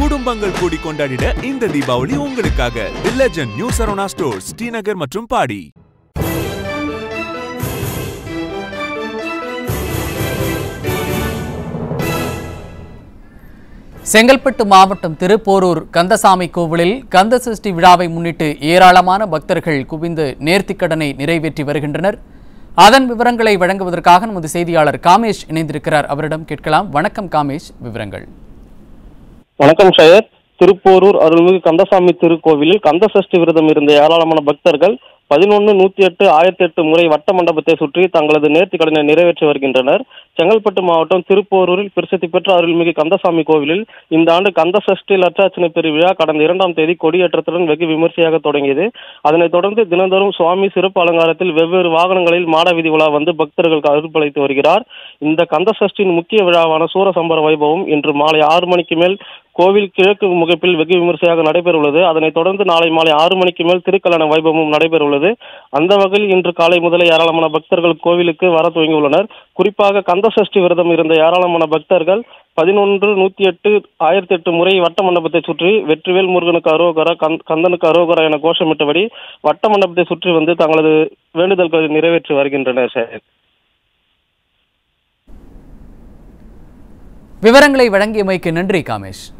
குடும்பங்கள் கூடி கொண்டாடிட இந்த தீபாவளி உங்களுக்காக the legend new Saravana stores Srinagar மற்றும் பாடி செங்கல்பட்டு மாவட்டம் திருப்போரூர் கந்தசாமி கோவிலில் கந்த சஷ்டி விழாவை முன்னிட்டு ஏராளமான பக்தர்கள் குவிந்து நேர்த்திக்கடனை நிறைவேற்றி வருகின்றனர் அதன் விவரங்களை வழங்குவதற்காக நமது செய்தியாளர் காமேஷ் இணைந்திருக்கிறார் அவரிடம் கேட்கலாம் வணக்கம் காமேஷ் விவரங்கள் வணக்கம் ஷயர் திருப்போரூர் அருள்மிகு கந்தசாமி திருக்கோவிலில் கந்த சஷ்டி விரதம் இருந்த ஏராளமான பக்தர்கள் பதினொன்று நூத்தி எட்டு ஆயிரத்தி எட்டு முறை வட்ட மண்டபத்தை சுற்றி தங்களது நேர்த்திக்கடனை நிறைவேற்றி வருகின்றனர் செங்கல்பட்டு மாவட்டம் திருப்போரூரில் பிரசித்தி பெற்ற அருள்மிகு கந்தசாமி கோவிலில் இந்த ஆண்டு கந்த சஷ்டி லட்சார்ச்சனை பெருவிழா கடந்த இரண்டாம் தேதி கொடியேற்றத்துடன் வெகு விமர்சையாக தொடங்கியது அதனைத் தொடர்ந்து தினந்தோறும் சுவாமி சிறப்பு அலங்காரத்தில் வெவ்வேறு வாகனங்களில் மாட வீதி உலா வந்து பக்தர்களுக்கு அருள்பளித்து வருகிறார் இந்த கந்த சஷ்டியின் முக்கிய விழாவான சூரசம்பர வைபவம் இன்று மாலை ஆறு மணிக்கு மேல் கோவில் கிழக்கு முகப்பில் வெகு விமர்சையாக நடைபெறவுள்ளது அதனைத் தொடர்ந்து நாளை மாலை ஆறு மணிக்கு மேல் திருக்கல்யாண வைபவமும் நடைபெறவுள்ளது அந்த வகையில் இன்று காலை முதலே ஏராளமான பக்தர்கள் கோவிலுக்கு வர துவங்கியுள்ளனர் குறிப்பாக கந்த சஷ்டி விரதம் இருந்த ஏராளமான பக்தர்கள் பதினொன்று நூத்தி எட்டு ஆயிரத்தி எட்டு முறை வட்ட மண்டபத்தை சுற்றி வெற்றிவேல் முருகனுக்கு அரோகரா கந்- கந்தனுக்கு அரோகரா என கோஷமிட்டபடி வட்ட மண்டபத்தை சுற்றி வந்து தங்களது வேண்டுதல்களை நிறைவேற்றி வருகின்றனர் சார் விவரங்களை வழங்கியமைக்கு நன்றி காமேஷ்